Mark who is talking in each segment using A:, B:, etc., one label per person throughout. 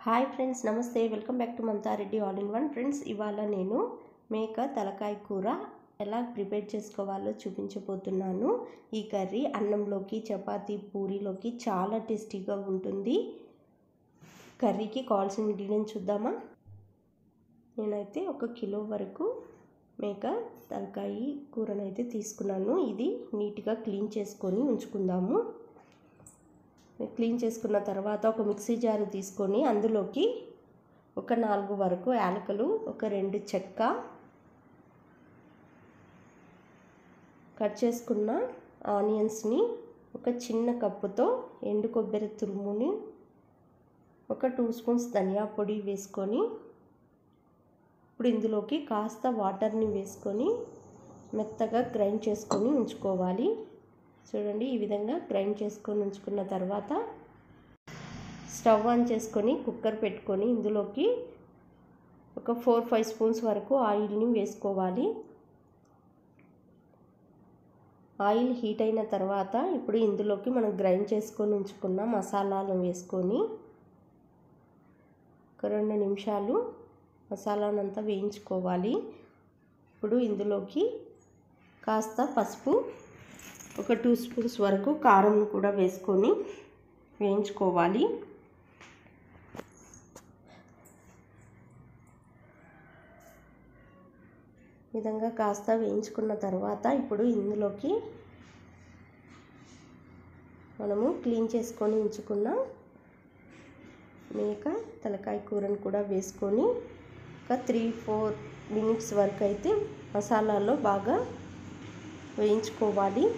A: hi friends నమస్తే welcome back to Mamata Reddy all in one friends ఇవాళ నేను మేక తలకాయ కూర ఎలా ప్రిపేర్ చేసుకోవాలో చూపించబోతున్నాను ఈ కర్రీ అన్నంలోకి చపాతీ పూరీలోకి చాలా టేస్టీగా ఉంటుంది కర్రీకి కావాల్సిన ఇంగ్రీడియంట్స్ చూద్దామా నేనైతే ఒక కిలో వరకు మేక తలకాయ కూరనైతే తీసుకున్నాను ఇది నీట్గా క్లీన్ చేసుకొని ఉంచుకుందాము క్లీన్ చేసుకున్న తర్వాత ఒక మిక్సీ జారు తీసుకొని అందులోకి ఒక నాలుగు వరకు యాలకలు ఒక రెండు చెక్క కట్ చేసుకున్న ఆనియన్స్ని ఒక చిన్న కప్పుతో ఎండు కొబ్బరి తురుముని ఒక టూ స్పూన్స్ ధనియా పొడి వేసుకొని ఇప్పుడు ఇందులోకి కాస్త వాటర్ని వేసుకొని మెత్తగా గ్రైండ్ చేసుకొని ఉంచుకోవాలి చూడండి ఈ విధంగా గ్రైండ్ చేసుకొని ఉంచుకున్న తర్వాత స్టవ్ ఆన్ చేసుకొని కుక్కర్ పెట్టుకొని ఇందులోకి ఒక ఫోర్ ఫైవ్ స్పూన్స్ వరకు ఆయిల్ని వేసుకోవాలి ఆయిల్ హీట్ అయిన తర్వాత ఇప్పుడు ఇందులోకి మనం గ్రైండ్ చేసుకొని ఉంచుకున్న మసాలాలను వేసుకొని ఒక రెండు నిమిషాలు మసాలానంతా వేయించుకోవాలి ఇప్పుడు ఇందులోకి కాస్త పసుపు ఒక టూ స్పూన్స్ వరకు కారం కూడా వేసుకొని వేయించుకోవాలి విధంగా కాస్త వేయించుకున్న తర్వాత ఇప్పుడు ఇందులోకి మనము క్లీన్ చేసుకొని ఉంచుకున్న మేక తలకాయ కూరను కూడా వేసుకొని ఒక త్రీ ఫోర్ మినిట్స్ వరకు అయితే మసాలాలో బాగా వేయించుకోవాలి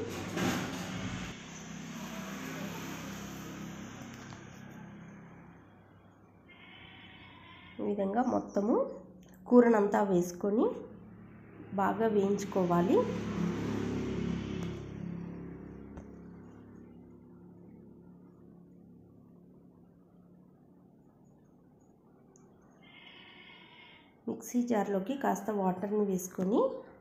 A: ఈ విధంగా మొత్తము కూరనంతా వేసుకొని బాగా వేయించుకోవాలి మిక్సీ జార్లోకి కాస్త వాటర్ని వేసుకొని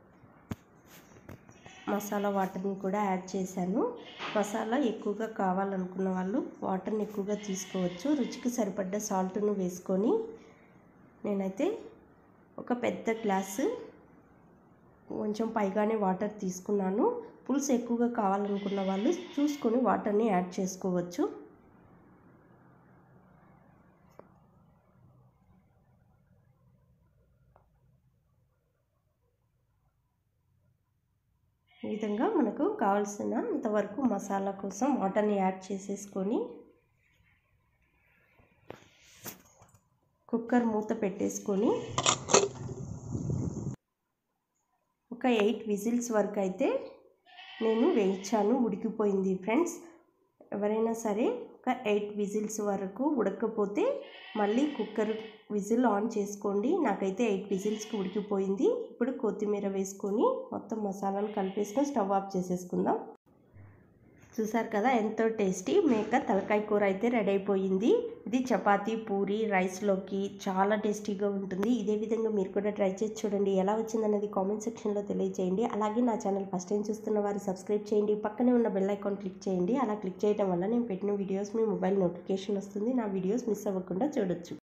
A: మసాలా వాటర్ని కూడా యాడ్ చేశాను మసాలా ఎక్కువగా కావాలనుకున్న వాళ్ళు వాటర్ని ఎక్కువగా తీసుకోవచ్చు రుచికి సరిపడ్డ సాల్ట్ను వేసుకొని నేనైతే ఒక పెద్ద గ్లాసు కొంచెం పైగానే వాటర్ తీసుకున్నాను పులుసు ఎక్కువగా కావాలనుకున్న వాళ్ళు చూసుకొని వాటర్ని యాడ్ చేసుకోవచ్చు ఈ విధంగా మనకు కావాల్సినంత వరకు మసాలా కోసం వాటర్ని యాడ్ చేసేసుకొని కుక్కర్ మూత పెట్టేసుకొని ఒక ఎయిట్ విజిల్స్ వరకు అయితే నేను వేయించాను ఉడికిపోయింది ఫ్రెండ్స్ ఎవరైనా సరే ఒక ఎయిట్ విజిల్స్ వరకు ఉడకపోతే మళ్ళీ కుక్కర్ విజిల్ ఆన్ చేసుకోండి నాకైతే ఎయిట్ విజిల్స్కి ఉడికిపోయింది ఇప్పుడు కొత్తిమీర వేసుకొని మొత్తం మసాలాను కలిపేసుకొని స్టవ్ ఆఫ్ చేసేసుకుందాం చూసారు కదా ఎంతో టేస్టీ మేక తలకాయ కూర అయితే రెడీ అయిపోయింది ఇది చపాతీ పూరి రైస్లోకి చాలా టేస్టీగా ఉంటుంది ఇదే విధంగా మీరు కూడా ట్రై చేసి చూడండి ఎలా వచ్చిందనేది కామెంట్ సెక్షన్లో తెలియజేయండి అలాగే నా ఛానల్ ఫస్ట్ టైం చూస్తున్న వారు సబ్స్క్రైబ్ చేయండి పక్కనే ఉన్న బెల్ ఐకాన్ క్లిక్ చేయండి అలా క్లిక్ చేయడం వల్ల నేను పెట్టిన వీడియోస్ మీ మొబైల్ నోటిఫికేషన్ వస్తుంది నా వీడియోస్ మిస్ అవ్వకుండా చూడొచ్చు